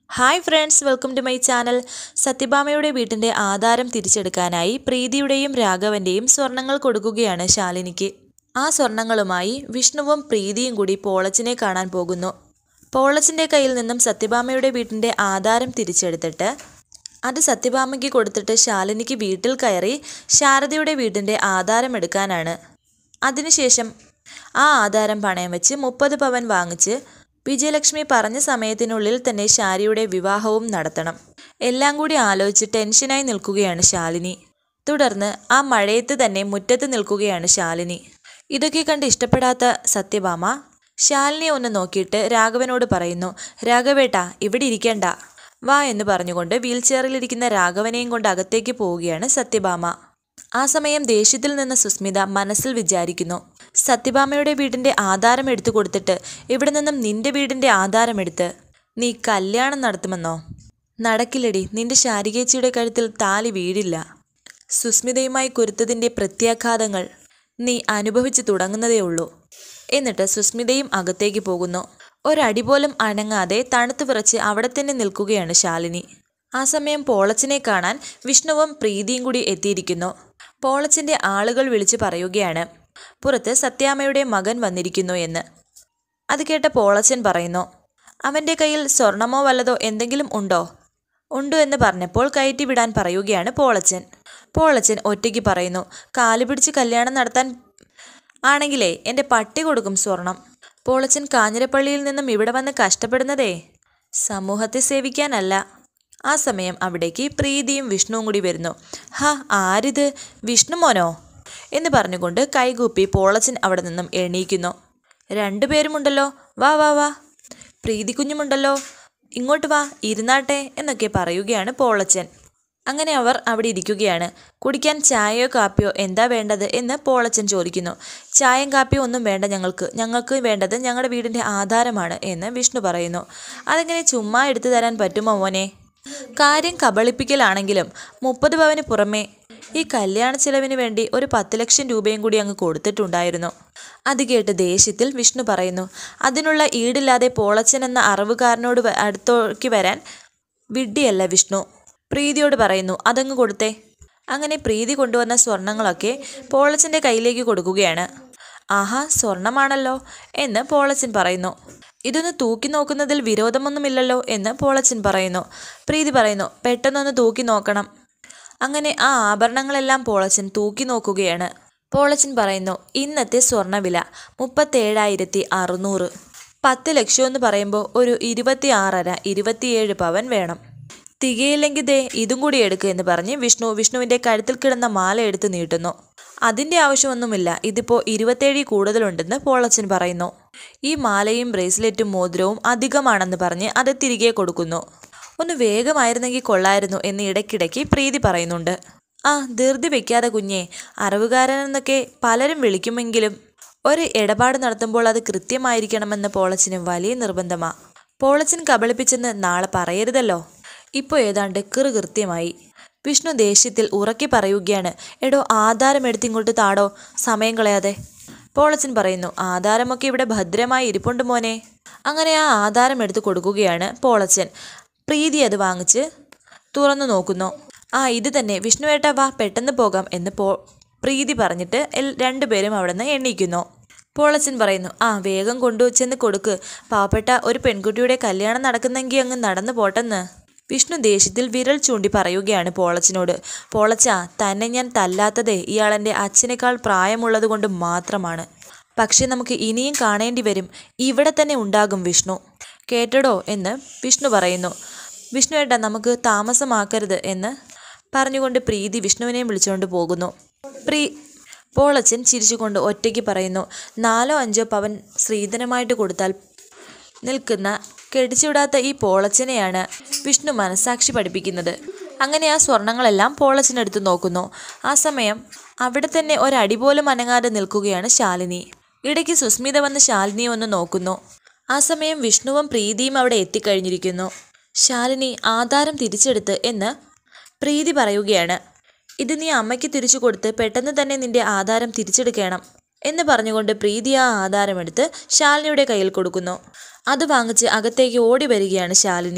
hi friends welcome to my channel സത്യഭാമയുടെ വീട്ടിൻ്റെ ആധാരം തിരിച്ചെടുക്കാനായി പ്രീതിയുടെയും രാഘവൻ്റെയും സ്വർണങ്ങൾ കൊടുക്കുകയാണ് ശാലിനിക്ക് ആ സ്വർണങ്ങളുമായി വിഷ്ണുവും പ്രീതിയും കൂടി പോളച്ചിനെ കാണാൻ പോകുന്നു പോളച്ചിൻ്റെ കയ്യിൽ നിന്നും സത്യഭാമയുടെ വീട്ടിൻ്റെ ആധാരം തിരിച്ചെടുത്തിട്ട് അത് സത്യഭാമയ്ക്ക് കൊടുത്തിട്ട് ശാലിനിക്ക് വീട്ടിൽ കയറി ശാരദയുടെ വീടിൻ്റെ ആധാരം എടുക്കാനാണ് അതിനുശേഷം ആ ആധാരം പണയം വെച്ച് മുപ്പത് പവൻ വാങ്ങിച്ച് വിജയലക്ഷ്മി പറഞ്ഞ സമയത്തിനുള്ളിൽ തന്നെ ശാരിയുടെ വിവാഹവും നടത്തണം എല്ലാം കൂടി ആലോചിച്ച് ടെൻഷനായി നിൽക്കുകയാണ് ശാലിനി തുടർന്ന് ആ മഴയത്ത് തന്നെ മുറ്റത്ത് നിൽക്കുകയാണ് ശാലിനി ഇതൊക്കെ കണ്ട് ഇഷ്ടപ്പെടാത്ത സത്യഭാമ ശാലിനിയെ ഒന്ന് നോക്കിയിട്ട് രാഘവനോട് പറയുന്നു രാഘവേട്ട ഇവിടെ ഇരിക്കേണ്ട വാ എന്ന് പറഞ്ഞുകൊണ്ട് വീൽചെയറിലിരിക്കുന്ന രാഘവനെയും കൊണ്ട് അകത്തേക്ക് പോവുകയാണ് സത്യഭാമ ആ സമയം ദേഷ്യത്തിൽ നിന്ന് സുസ്മിത മനസ്സിൽ വിചാരിക്കുന്നു സത്യഭാമയുടെ വീടിന്റെ ആധാരം എടുത്തു കൊടുത്തിട്ട് ഇവിടെ നിന്നും നിന്റെ വീടിന്റെ ആധാരം എടുത്ത് നീ കല്യാണം നടത്തുമെന്നോ നടക്കില്ലടി നിന്റെ ശാരികേച്ചിയുടെ കഴുത്തിൽ താലി വീഴില്ല സുസ്മിതയുമായി കുരുത്തതിൻ്റെ പ്രത്യാഘാതങ്ങൾ നീ അനുഭവിച്ചു തുടങ്ങുന്നതേ ഉള്ളൂ എന്നിട്ട് സുസ്മിതയും അകത്തേക്ക് പോകുന്നു ഒരടി പോലും അനങ്ങാതെ തണുത്തു വിറച്ച് അവിടെ തന്നെ നിൽക്കുകയാണ് ശാലിനി ആ സമയം പോളച്ചിനെ കാണാൻ വിഷ്ണുവും പ്രീതിയും കൂടി എത്തിയിരിക്കുന്നു പോളച്ചിന്റെ ആളുകൾ വിളിച്ചു പറയുകയാണ് പുറത്ത് സത്യാമ്മയുടെ മകൻ വന്നിരിക്കുന്നു എന്ന് അത് കേട്ട പോളച്ചൻ പറയുന്നു അവൻ്റെ കയ്യിൽ സ്വർണമോ വല്ലതോ എന്തെങ്കിലും ഉണ്ടോ ഉണ്ടോ എന്ന് പറഞ്ഞപ്പോൾ കയറ്റി വിടാൻ പറയുകയാണ് പോളച്ചൻ പോളച്ചൻ ഒറ്റയ്ക്ക് പറയുന്നു കാല് പിടിച്ച് കല്യാണം നടത്താൻ ആണെങ്കിലേ എൻ്റെ പട്ടി കൊടുക്കും സ്വർണം പോളച്ചൻ കാഞ്ഞിരപ്പള്ളിയിൽ നിന്നും ഇവിടെ വന്ന് കഷ്ടപ്പെടുന്നതേ സമൂഹത്തെ സേവിക്കാനല്ല ആ സമയം അവിടേക്ക് പ്രീതിയും വിഷ്ണുവും കൂടി വരുന്നു ഹാ ആരിത് വിഷ്ണു മോനോ എന്ന് പറഞ്ഞുകൊണ്ട് കൈകൂപ്പി പോളച്ചൻ അവിടെ നിന്നും എണീക്കുന്നു രണ്ടുപേരുമുണ്ടല്ലോ വാ വാ വാ പ്രീതി കുഞ്ഞുമുണ്ടല്ലോ ഇങ്ങോട്ട് വാ ഇരുന്നാട്ടെ എന്നൊക്കെ പറയുകയാണ് പോളച്ചൻ അങ്ങനെ അവർ അവിടെ ഇരിക്കുകയാണ് കുടിക്കാൻ ചായയോ കാപ്പിയോ എന്താ വേണ്ടത് എന്ന് പോളച്ചൻ ചോദിക്കുന്നു ചായയും കാപ്പിയോ ഒന്നും വേണ്ട ഞങ്ങൾക്ക് ഞങ്ങൾക്ക് വേണ്ടത് ഞങ്ങളുടെ വീടിൻ്റെ ആധാരമാണ് എന്ന് വിഷ്ണു പറയുന്നു അതെങ്ങനെ ചുമ്മാ എടുത്തു തരാൻ പറ്റുമോ മോനെ കാര്യം കബളിപ്പിക്കലാണെങ്കിലും മുപ്പത് പവന് പുറമെ ഈ കല്യാണ ചെലവിന് വേണ്ടി ഒരു പത്ത് ലക്ഷം രൂപയും കൂടി അങ്ങ് കൊടുത്തിട്ടുണ്ടായിരുന്നു അത് കേട്ട് ദേഷ്യത്തിൽ വിഷ്ണു പറയുന്നു അതിനുള്ള ഈടില്ലാതെ പോളച്ചൻ എന്ന അറിവുകാരനോട് വ- അടുത്തേക്ക് വരാൻ വിഡ്ഢിയല്ല വിഷ്ണു പ്രീതിയോട് പറയുന്നു അതങ്ങ് കൊടുത്തേ അങ്ങനെ പ്രീതി കൊണ്ടുവന്ന സ്വർണങ്ങളൊക്കെ പോളച്ചൻ്റെ കയ്യിലേക്ക് കൊടുക്കുകയാണ് ആഹാ സ്വർണമാണല്ലോ എന്ന് പോളച്ചൻ പറയുന്നു ഇതൊന്ന് തൂക്കി നോക്കുന്നതിൽ വിരോധമൊന്നുമില്ലല്ലോ എന്ന് പോളച്ചൻ പറയുന്നു പ്രീതി പറയുന്നു പെട്ടെന്നൊന്ന് തൂക്കി നോക്കണം അങ്ങനെ ആ ആഭരണങ്ങളെല്ലാം പോളച്ചൻ തൂക്കി നോക്കുകയാണ് പോളച്ചൻ പറയുന്നു ഇന്നത്തെ സ്വർണ്ണവില മുപ്പത്തേഴായിരത്തി അറുന്നൂറ് പത്ത് ലക്ഷം എന്ന് പറയുമ്പോൾ ഒരു ഇരുപത്തി ആറര ഇരുപത്തിയേഴ് പവൻ വേണം തികയില്ലെങ്കിൽ ദേ ഇതും കൂടി എടുക്കുക എന്ന് പറഞ്ഞ് വിഷ്ണു വിഷ്ണുവിൻ്റെ കഴുത്തിൽ കിടന്ന മാല എടുത്ത് നീട്ടുന്നു അതിൻ്റെ ആവശ്യമൊന്നുമില്ല ഇതിപ്പോൾ ഇരുപത്തേഴിൽ കൂടുതലുണ്ടെന്ന് പോളച്ചൻ പറയുന്നു ഈ മാലയും ബ്രേസ്ലെറ്റും മോതിരവും അധികമാണെന്ന് പറഞ്ഞ് അത് തിരികെ കൊടുക്കുന്നു ഒന്ന് വേഗമായിരുന്നെങ്കിൽ കൊള്ളായിരുന്നു എന്ന് ഇടയ്ക്കിടയ്ക്ക് പ്രീതി പറയുന്നുണ്ട് ആ ധൃതി വെക്കാതെ കുഞ്ഞെ അറിവുകാരനെന്നൊക്കെ പലരും വിളിക്കുമെങ്കിലും ഒരു ഇടപാട് നടത്തുമ്പോൾ അത് കൃത്യമായിരിക്കണമെന്ന് പോളച്ചിന് വലിയ നിർബന്ധമാ പോളച്ചൻ കബളിപ്പിച്ചെന്ന് നാളെ പറയരുതല്ലോ ഇപ്പോൾ ഏതാണ്ട് കൃ കൃത്യമായി വിഷ്ണു ദേഷ്യത്തിൽ ഉറക്കി പറയുകയാണ് എടോ ആധാരം എടുത്തിങ്ങോട്ട് താടോ സമയം കളയാതെ പോളച്ചൻ പറയുന്നു ആധാരമൊക്കെ ഇവിടെ ഭദ്രമായി ഇരിപ്പുണ്ട് മോനെ അങ്ങനെ ആ ആധാരം എടുത്ത് കൊടുക്കുകയാണ് പോളച്ചൻ പ്രീതി അത് വാങ്ങിച്ച് തുറന്നു നോക്കുന്നു ആ ഇത് തന്നെ വിഷ്ണുവേട്ട വാ പെട്ടെന്ന് പോകാം എന്ന് പോ പ്രീതി പറഞ്ഞിട്ട് എൽ രണ്ടുപേരും അവിടെ നിന്ന് എണ്ണീക്കുന്നു പോളച്ചൻ പറയുന്നു ആ വേഗം കൊണ്ടു ചെന്ന് കൊടുക്ക് പാവപ്പെട്ട ഒരു പെൺകുട്ടിയുടെ കല്യാണം നടക്കുന്നെങ്കിൽ അങ്ങ് നടന്നു പോട്ടെന്ന് വിഷ്ണു ദേഷ്യത്തിൽ വിരൽ ചൂണ്ടി പറയുകയാണ് പോളച്ചനോട് പോളച്ച തന്നെ ഞാൻ തല്ലാത്തതേ ഇയാളെൻ്റെ അച്ഛനേക്കാൾ പ്രായമുള്ളത് കൊണ്ട് മാത്രമാണ് പക്ഷെ നമുക്ക് ഇനിയും കാണേണ്ടി വരും ഇവിടെ തന്നെ ഉണ്ടാകും വിഷ്ണു കേട്ടടോ എന്ന് വിഷ്ണു പറയുന്നു വിഷ്ണു ഏട്ടാ നമുക്ക് താമസമാക്കരുത് എന്ന് പറഞ്ഞുകൊണ്ട് പ്രീതി വിഷ്ണുവിനെയും വിളിച്ചുകൊണ്ട് പോകുന്നു പ്രീ പോളച്ചൻ ചിരിച്ചുകൊണ്ട് ഒറ്റയ്ക്ക് പറയുന്നു നാലോ അഞ്ചോ പവൻ സ്ത്രീധനമായിട്ട് കൊടുത്താൽ നിൽക്കുന്ന കെടിച്ചുവിടാത്ത ഈ പോളച്ചനെയാണ് വിഷ്ണു മനസാക്ഷി പഠിപ്പിക്കുന്നത് അങ്ങനെ ആ സ്വർണങ്ങളെല്ലാം പോളച്ചനെടുത്ത് നോക്കുന്നു ആ സമയം അവിടെ തന്നെ ഒരടി പോലും അനങ്ങാതെ നിൽക്കുകയാണ് ശാലിനി ഇടയ്ക്ക് സുസ്മിത വന്ന് ശാലിനിയെ ഒന്ന് നോക്കുന്നു ആ സമയം വിഷ്ണുവും പ്രീതിയും അവിടെ എത്തിക്കഴിഞ്ഞിരിക്കുന്നു ശാലിനി ആധാരം തിരിച്ചെടുത്ത് എന്ന് പ്രീതി പറയുകയാണ് ഇത് നീ അമ്മയ്ക്ക് തിരിച്ചു കൊടുത്ത് പെട്ടെന്ന് തന്നെ നിന്റെ ആധാരം തിരിച്ചെടുക്കണം എന്ന് പറഞ്ഞുകൊണ്ട് പ്രീതി ആ ആധാരമെടുത്ത് ശാലിനിയുടെ കയ്യിൽ കൊടുക്കുന്നു അത് വാങ്ങിച്ച് അകത്തേക്ക് ഓടി വരികയാണ് ശാലിനി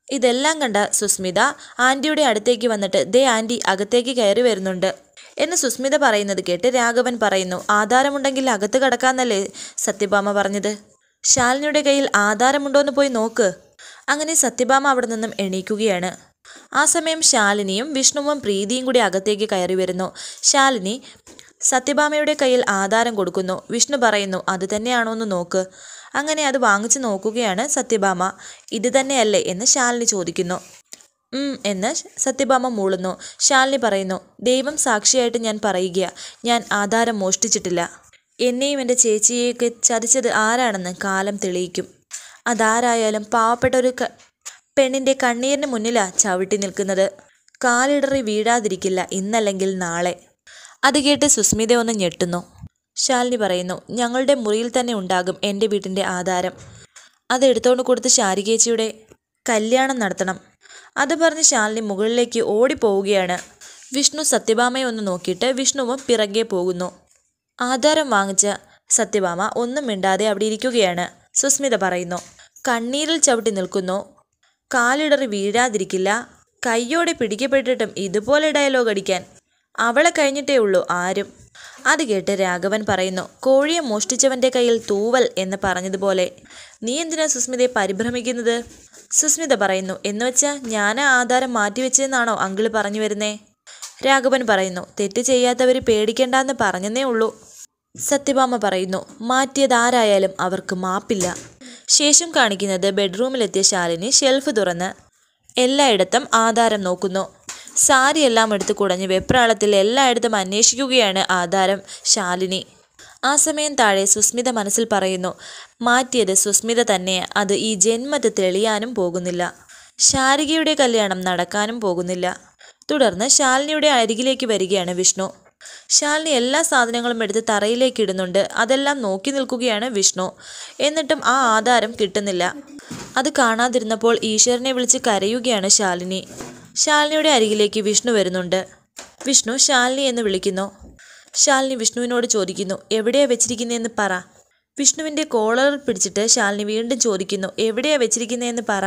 ഇതെല്ലാം കണ്ട സുസ്മിത ആൻറ്റിയുടെ അടുത്തേക്ക് വന്നിട്ട് ദേ ആൻറ്റി അകത്തേക്ക് കയറി വരുന്നുണ്ട് എന്ന് സുസ്മിത പറയുന്നത് കേട്ട് രാഘവൻ പറയുന്നു ആധാരമുണ്ടെങ്കിൽ അകത്ത് കടക്കാന്നല്ലേ സത്യഭാമ പറഞ്ഞത് ശാലിനിയുടെ കയ്യിൽ ആധാരമുണ്ടോയെന്ന് പോയി നോക്ക് അങ്ങനെ സത്യഭാമ അവിടെ നിന്നും എണീക്കുകയാണ് ആ സമയം ശാലിനിയും വിഷ്ണുവും പ്രീതിയും കൂടി അകത്തേക്ക് കയറി വരുന്നു ശാലിനി സത്യഭാമയുടെ കയ്യിൽ ആധാരം കൊടുക്കുന്നു വിഷ്ണു പറയുന്നു അത് തന്നെയാണോ എന്ന് നോക്ക് അങ്ങനെ അത് വാങ്ങിച്ചു നോക്കുകയാണ് സത്യഭാമ ഇത് തന്നെയല്ലേ എന്ന് ശാലിനി ചോദിക്കുന്നു ഉം എന്ന് സത്യഭാമ മൂളുന്നു ശാലിനി പറയുന്നു ദൈവം സാക്ഷിയായിട്ട് ഞാൻ പറയുക ഞാൻ ആധാരം മോഷ്ടിച്ചിട്ടില്ല എന്നെയും എൻ്റെ ചേച്ചിയെയൊക്കെ ചതിച്ചത് ആരാണെന്ന് കാലം തെളിയിക്കും അതാരായാലും പാവപ്പെട്ട ഒരു ക പെണ്ണിൻ്റെ കണ്ണീരിന് മുന്നിലാ ചവിട്ടി നിൽക്കുന്നത് കാലിടറി വീഴാതിരിക്കില്ല ഇന്നല്ലെങ്കിൽ നാളെ അത് കേട്ട് സുസ്മിത ഒന്ന് ഞെട്ടുന്നു ശാലിനി പറയുന്നു ഞങ്ങളുടെ മുറിയിൽ തന്നെ ഉണ്ടാകും എൻ്റെ വീട്ടിൻ്റെ ആധാരം അത് എടുത്തോണ്ട് കൊടുത്ത് ശാരികേച്ചിയുടെ കല്യാണം നടത്തണം അത് പറഞ്ഞ് ശാലിനി മുകളിലേക്ക് ഓടിപ്പോവുകയാണ് വിഷ്ണു സത്യഭാമയെ ഒന്ന് നോക്കിയിട്ട് വിഷ്ണുവും പിറകെ പോകുന്നു ആധാരം വാങ്ങിച്ച സത്യഭാമ ഒന്നും മിണ്ടാതെ അവിടെ ഇരിക്കുകയാണ് സുസ്മിത പറയുന്നു കണ്ണീരിൽ ചവിട്ടി നിൽക്കുന്നു കാലിടറി വീഴാതിരിക്കില്ല കയ്യോടെ പിടിക്കപ്പെട്ടിട്ടും ഇതുപോലെ ഡയലോഗ് അടിക്കാൻ അവളെ കഴിഞ്ഞിട്ടേ ഉള്ളൂ ആരും അത് കേട്ട് രാഘവൻ പറയുന്നു കോഴിയെ മോഷ്ടിച്ചവന്റെ കയ്യിൽ തൂവൽ എന്ന് പറഞ്ഞതുപോലെ നീ എന്തിനാ സുസ്മിതയെ പരിഭ്രമിക്കുന്നത് സുസ്മിത പറയുന്നു എന്ന് വെച്ചാൽ ഞാൻ ആ ആധാരം മാറ്റിവെച്ചെന്നാണോ അങ്കിള് പറഞ്ഞു വരുന്നേ രാഘവൻ പറയുന്നു തെറ്റ് ചെയ്യാത്തവർ പേടിക്കണ്ടെന്ന് പറഞ്ഞെന്നേ ഉള്ളൂ സത്യഭാമ പറയുന്നു മാറ്റിയതാരായാലും അവർക്ക് മാപ്പില്ല ശേഷം കാണിക്കുന്നത് ബെഡ്റൂമിലെത്തിയ ശാലിനി ഷെൽഫ് തുറന്ന് എല്ലായിടത്തും ആധാരം നോക്കുന്നു സാരിയെല്ലാം എടുത്ത് കുടഞ്ഞ് വെപ്രാളത്തിൽ എല്ലായിടത്തും അന്വേഷിക്കുകയാണ് ആധാരം ശാലിനി ആ സമയം താഴെ സുസ്മിത മനസ്സിൽ പറയുന്നു മാറ്റിയത് സുസ്മിത തന്നെ അത് ഈ ജന്മത്ത് തെളിയാനും പോകുന്നില്ല ശാരികയുടെ കല്യാണം നടക്കാനും പോകുന്നില്ല തുടർന്ന് ശാലിനിയുടെ അരികിലേക്ക് വരികയാണ് വിഷ്ണു ശാലിനി എല്ലാ സാധനങ്ങളും എടുത്ത് തറയിലേക്ക് ഇടുന്നുണ്ട് അതെല്ലാം നോക്കി നിൽക്കുകയാണ് വിഷ്ണു എന്നിട്ടും ആ ആധാരം കിട്ടുന്നില്ല അത് കാണാതിരുന്നപ്പോൾ ഈശ്വരനെ വിളിച്ച് കരയുകയാണ് ശാലിനി ശാലിനിയുടെ അരികിലേക്ക് വിഷ്ണു വരുന്നുണ്ട് വിഷ്ണു ശാലിനി എന്ന് വിളിക്കുന്നു ശാലിനി വിഷ്ണുവിനോട് ചോദിക്കുന്നു എവിടെയാ വെച്ചിരിക്കുന്നതെന്ന് പറ വിഷ്ണുവിൻ്റെ കോളറിൽ പിടിച്ചിട്ട് ശാലിനി വീണ്ടും ചോദിക്കുന്നു എവിടെയാ വെച്ചിരിക്കുന്നതെന്ന് പറ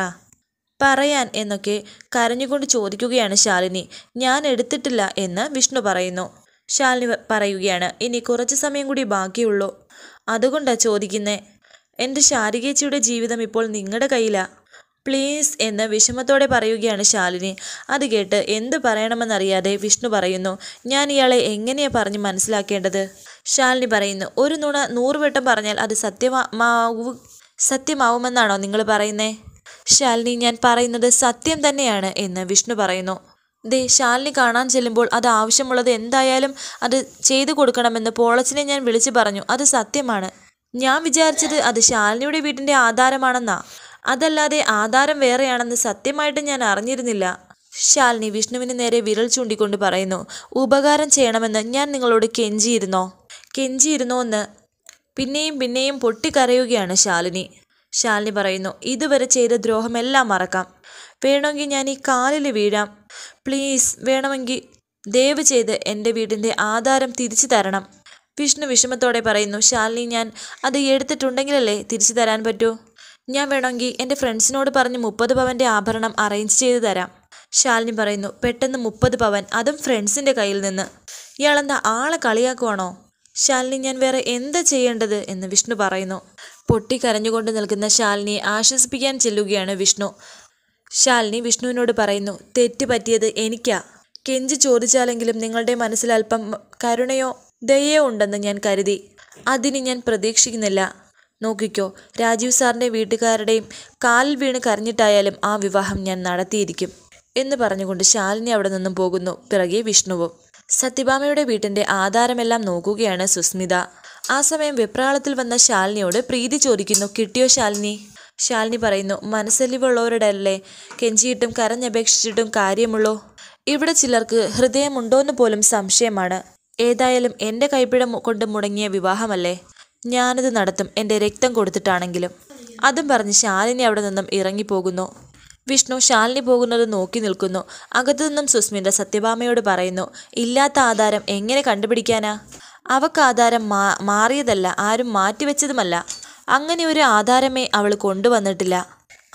പറയാൻ എന്നൊക്കെ കരഞ്ഞുകൊണ്ട് ചോദിക്കുകയാണ് ശാലിനി ഞാൻ എടുത്തിട്ടില്ല എന്ന് വിഷ്ണു പറയുന്നു ശാലിനി വ- പറയുകയാണ് ഇനി കുറച്ച് സമയം കൂടി ബാക്കിയുള്ളൂ അതുകൊണ്ടാ ചോദിക്കുന്നേ എൻ്റെ ശാരികേച്ചിയുടെ ജീവിതം ഇപ്പോൾ നിങ്ങളുടെ കയ്യിലാ പ്ലീസ് എന്ന് വിഷമത്തോടെ പറയുകയാണ് ശാലിനി അത് കേട്ട് എന്ത് പറയണമെന്നറിയാതെ വിഷ്ണു പറയുന്നു ഞാൻ ഇയാളെ എങ്ങനെയാ പറഞ്ഞ് മനസ്സിലാക്കേണ്ടത് ശാലിനി പറയുന്നു ഒരു നുണ നൂറ് വട്ടം പറഞ്ഞാൽ അത് സത്യമാവു സത്യമാവുമെന്നാണോ നിങ്ങൾ പറയുന്നേ ശാലിനി ഞാൻ പറയുന്നത് സത്യം തന്നെയാണ് എന്ന് വിഷ്ണു പറയുന്നു ദേ ശാലിനി കാണാൻ ചെല്ലുമ്പോൾ അത് ആവശ്യമുള്ളത് എന്തായാലും അത് ചെയ്തു കൊടുക്കണമെന്ന് പോളച്ചിനെ ഞാൻ വിളിച്ചു പറഞ്ഞു അത് സത്യമാണ് ഞാൻ വിചാരിച്ചത് അത് ശാലിനിയുടെ വീട്ടിൻ്റെ ആധാരമാണെന്നാ അതല്ലാതെ ആധാരം വേറെയാണെന്ന് സത്യമായിട്ട് ഞാൻ അറിഞ്ഞിരുന്നില്ല ശാലിനി വിഷ്ണുവിന് നേരെ വിരൽ ചൂണ്ടിക്കൊണ്ട് പറയുന്നു ഉപകാരം ചെയ്യണമെന്ന് ഞാൻ നിങ്ങളോട് കെഞ്ചിയിരുന്നോ കെഞ്ചിയിരുന്നോ എന്ന് പിന്നെയും പിന്നെയും പൊട്ടിക്കരയുകയാണ് ശാലിനി ശാലിനി പറയുന്നു ഇതുവരെ ചെയ്ത ദ്രോഹമെല്ലാം മറക്കാം വേണമെങ്കിൽ ഞാൻ ഈ കാലിൽ വീഴാം പ്ലീസ് വേണമെങ്കിൽ ദയവ് ചെയ്ത് എൻ്റെ വീടിൻ്റെ ആധാരം തിരിച്ചു തരണം വിഷ്ണു വിഷമത്തോടെ പറയുന്നു ശാലിനി ഞാൻ അത് എടുത്തിട്ടുണ്ടെങ്കിലല്ലേ തിരിച്ചു തരാൻ പറ്റൂ ഞാൻ വേണമെങ്കിൽ എൻ്റെ ഫ്രണ്ട്സിനോട് പറഞ്ഞ് മുപ്പത് പവൻ്റെ ആഭരണം അറേഞ്ച് ചെയ്ത് തരാം ശാലിനി പറയുന്നു പെട്ടെന്ന് മുപ്പത് പവൻ അതും ഫ്രണ്ട്സിൻ്റെ കയ്യിൽ നിന്ന് ഇയാളെന്താ ആളെ കളിയാക്കുവാണോ ശാലിനി ഞാൻ വേറെ എന്താ ചെയ്യേണ്ടത് എന്ന് വിഷ്ണു പറയുന്നു പൊട്ടിക്കരഞ്ഞുകൊണ്ട് നിൽക്കുന്ന ശാലിനിയെ ആശ്വസിപ്പിക്കാൻ ചെല്ലുകയാണ് വിഷ്ണു ശാലിനി വിഷ്ണുവിനോട് പറയുന്നു തെറ്റ് പറ്റിയത് എനിക്കാ കെഞ്ചി ചോദിച്ചാലെങ്കിലും നിങ്ങളുടെ മനസ്സിൽ അല്പം കരുണയോ ദയയോ ഉണ്ടെന്ന് ഞാൻ കരുതി അതിന് ഞാൻ പ്രതീക്ഷിക്കുന്നില്ല നോക്കിക്കോ രാജീവ് സാറിൻ്റെ വീട്ടുകാരുടെയും കാലിൽ വീണ് കരഞ്ഞിട്ടായാലും ആ വിവാഹം ഞാൻ നടത്തിയിരിക്കും എന്ന് പറഞ്ഞുകൊണ്ട് ശാലിനി അവിടെ നിന്നും പോകുന്നു പിറകെ വിഷ്ണുവും സത്യഭാമയുടെ വീട്ടിൻ്റെ ആധാരമെല്ലാം നോക്കുകയാണ് സുസ്മിത ആ സമയം വെപ്രാളത്തിൽ വന്ന ശാലിനിയോട് പ്രീതി ചോദിക്കുന്നു കിട്ടിയോ ശാലിനി ശാലിനി പറയുന്നു മനസ്സലിവുള്ളവരോടല്ലേ കെഞ്ചിയിട്ടും കരഞ്ഞപേക്ഷിച്ചിട്ടും കാര്യമുള്ളൂ ഇവിടെ ചിലർക്ക് ഹൃദയമുണ്ടോന്ന് പോലും സംശയമാണ് ഏതായാലും എൻ്റെ കൈപ്പിഴ മു- കൊണ്ട് മുടങ്ങിയ വിവാഹമല്ലേ ഞാനത് നടത്തും എൻ്റെ രക്തം കൊടുത്തിട്ടാണെങ്കിലും അതും പറഞ്ഞ് ശാലിനി അവിടെ നിന്നും ഇറങ്ങിപ്പോകുന്നു വിഷ്ണു ശാലിനി പോകുന്നത് നോക്കി നിൽക്കുന്നു അകത്തു നിന്നും സുസ്മിത സത്യഭാമയോട് പറയുന്നു ഇല്ലാത്ത ആധാരം എങ്ങനെ കണ്ടുപിടിക്കാനാ അവക്ക് ആധാരം മാ മാറിയതല്ല ആരും മാറ്റിവെച്ചതുമല്ല അങ്ങനെ ഒരു ആധാരമേ അവൾ കൊണ്ടുവന്നിട്ടില്ല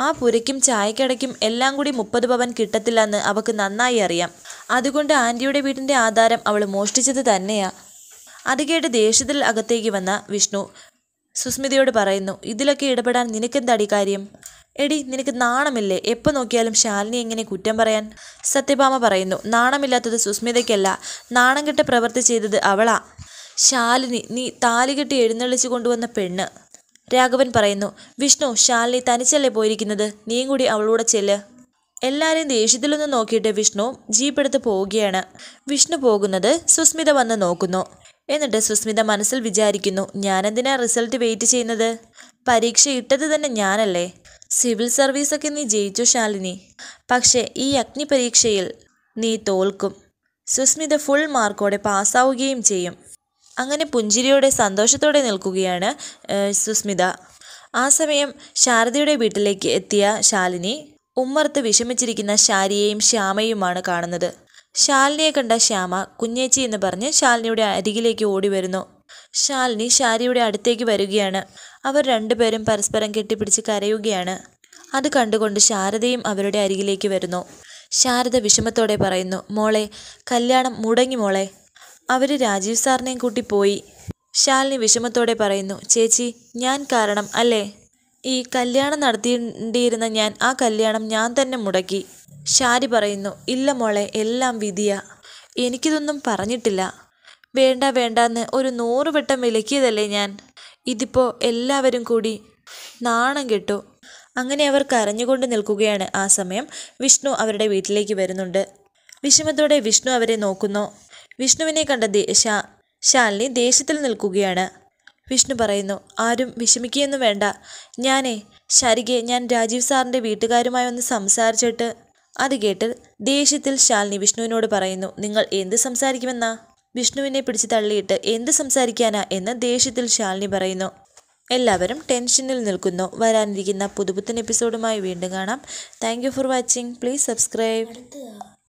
ആ പുരയ്ക്കും ചായക്കടയ്ക്കും എല്ലാം കൂടി മുപ്പത് പവൻ കിട്ടത്തില്ലെന്ന് അവൾക്ക് നന്നായി അറിയാം അതുകൊണ്ട് ആൻറ്റിയുടെ വീടിൻ്റെ ആധാരം അവൾ മോഷ്ടിച്ചത് തന്നെയാ അത് കേട്ട് ദേഷ്യത്തിൽ അകത്തേക്ക് വന്ന വിഷ്ണു സുസ്മിതയോട് പറയുന്നു ഇതിലൊക്കെ ഇടപെടാൻ നിനക്കെന്താടി കാര്യം എടി നിനക്ക് നാണമില്ലേ എപ്പോൾ നോക്കിയാലും ശാലിനി എങ്ങനെ കുറ്റം പറയാൻ സത്യഭാമ പറയുന്നു നാണമില്ലാത്തത് സുസ്മിതയ്ക്കല്ല നാണം കെട്ട പ്രവൃത്തി ചെയ്തത് അവളാ ശാലിനി നീ താലികെട്ടി എഴുന്നള്ളിച്ചു കൊണ്ടുവന്ന പെണ്ണ് രാഘവൻ പറയുന്നു വിഷ്ണു ശാലിനി തനിച്ചല്ലേ പോയിരിക്കുന്നത് നീയും കൂടി അവളൂടെ ചെല്ല് എല്ലാവരെയും ദേഷ്യത്തിലൊന്ന് നോക്കിയിട്ട് വിഷ്ണു ജീപ്പ് എടുത്ത് പോവുകയാണ് വിഷ്ണു പോകുന്നത് സുസ്മിത വന്ന് നോക്കുന്നു എന്നിട്ട് സുസ്മിത മനസ്സിൽ വിചാരിക്കുന്നു ഞാനെന്തിനാ റിസൾട്ട് വെയിറ്റ് ചെയ്യുന്നത് പരീക്ഷ ഇട്ടത് തന്നെ ഞാനല്ലേ സിവിൽ സർവീസൊക്കെ നീ ജയിച്ചു ശാലിനി പക്ഷേ ഈ അഗ്നി പരീക്ഷയിൽ നീ തോൽക്കും സുസ്മിത ഫുൾ മാർക്കോടെ പാസ്സാവുകയും ചെയ്യും അങ്ങനെ പുഞ്ചിരിയോടെ സന്തോഷത്തോടെ നിൽക്കുകയാണ് ഏഹ്, സുസ്മിത ആ സമയം ശാരദയുടെ വീട്ടിലേക്ക് എത്തിയ ശാലിനി ഉമ്മർത്ത് വിഷമിച്ചിരിക്കുന്ന ശാരിയെയും ശ്യാമയുമാണ് കാണുന്നത് ശാലിനിയെ കണ്ട ശ്യാമ കുഞ്ഞേച്ചി എന്ന് പറഞ്ഞ് ശാലിനിയുടെ അരികിലേക്ക് ഓടി വരുന്നു ശാലിനി ശാരിയുടെ അടുത്തേക്ക് വരികയാണ് അവർ രണ്ടുപേരും പരസ്പരം കെട്ടിപ്പിടിച്ച് കരയുകയാണ് അത് കണ്ടുകൊണ്ട് ശാരദയും അവരുടെ അരികിലേക്ക് വരുന്നു ശാരദ വിഷമത്തോടെ പറയുന്നു മോളെ കല്യാണം മുടങ്ങി മോളെ അവർ രാജീവ് സാറിനെയും കൂട്ടി പോയി ശാലിനി വിഷമത്തോടെ പറയുന്നു ചേച്ചി ഞാൻ കാരണം അല്ലേ ഈ കല്യാണം നടത്തിണ്ടിയിരുന്ന ഞാൻ ആ കല്യാണം ഞാൻ തന്നെ മുടക്കി ഷാരി പറയുന്നു ഇല്ല മോളെ എല്ലാം വിധിയാ എനിക്കിതൊന്നും പറഞ്ഞിട്ടില്ല വേണ്ട വേണ്ടാന്ന് ഒരു നൂറ് വട്ടം വിലക്കിയതല്ലേ ഞാൻ ഇതിപ്പോൾ എല്ലാവരും കൂടി നാണം കെട്ടു അങ്ങനെ അവർ കരഞ്ഞുകൊണ്ട് നിൽക്കുകയാണ് ആ സമയം വിഷ്ണു അവരുടെ വീട്ടിലേക്ക് വരുന്നുണ്ട് വിഷമത്തോടെ വിഷ്ണു അവരെ നോക്കുന്നു വിഷ്ണുവിനെ കണ്ട ദേ- ശാ- ശാലിനി ദേഷ്യത്തിൽ നിൽക്കുകയാണ് വിഷ്ണു പറയുന്നു ആരും വിഷമിക്കുകയൊന്നും വേണ്ട ഞാനേ ശരികെ ഞാൻ രാജീവ് സാറിൻ്റെ വീട്ടുകാരുമായി ഒന്ന് സംസാരിച്ചിട്ട് അത് കേട്ട് ദേഷ്യത്തിൽ ശാലിനി വിഷ്ണുവിനോട് പറയുന്നു നിങ്ങൾ എന്ത് സംസാരിക്കുമെന്നാ വിഷ്ണുവിനെ പിടിച്ച് തള്ളിയിട്ട് എന്ത് സംസാരിക്കാനാ എന്ന് ദേഷ്യത്തിൽ ശാലിനി പറയുന്നു എല്ലാവരും ടെൻഷനിൽ നിൽക്കുന്നു വരാനിരിക്കുന്ന പുതുപുത്തൻ എപ്പിസോഡുമായി വീണ്ടും കാണാം thank you for watching please subscribe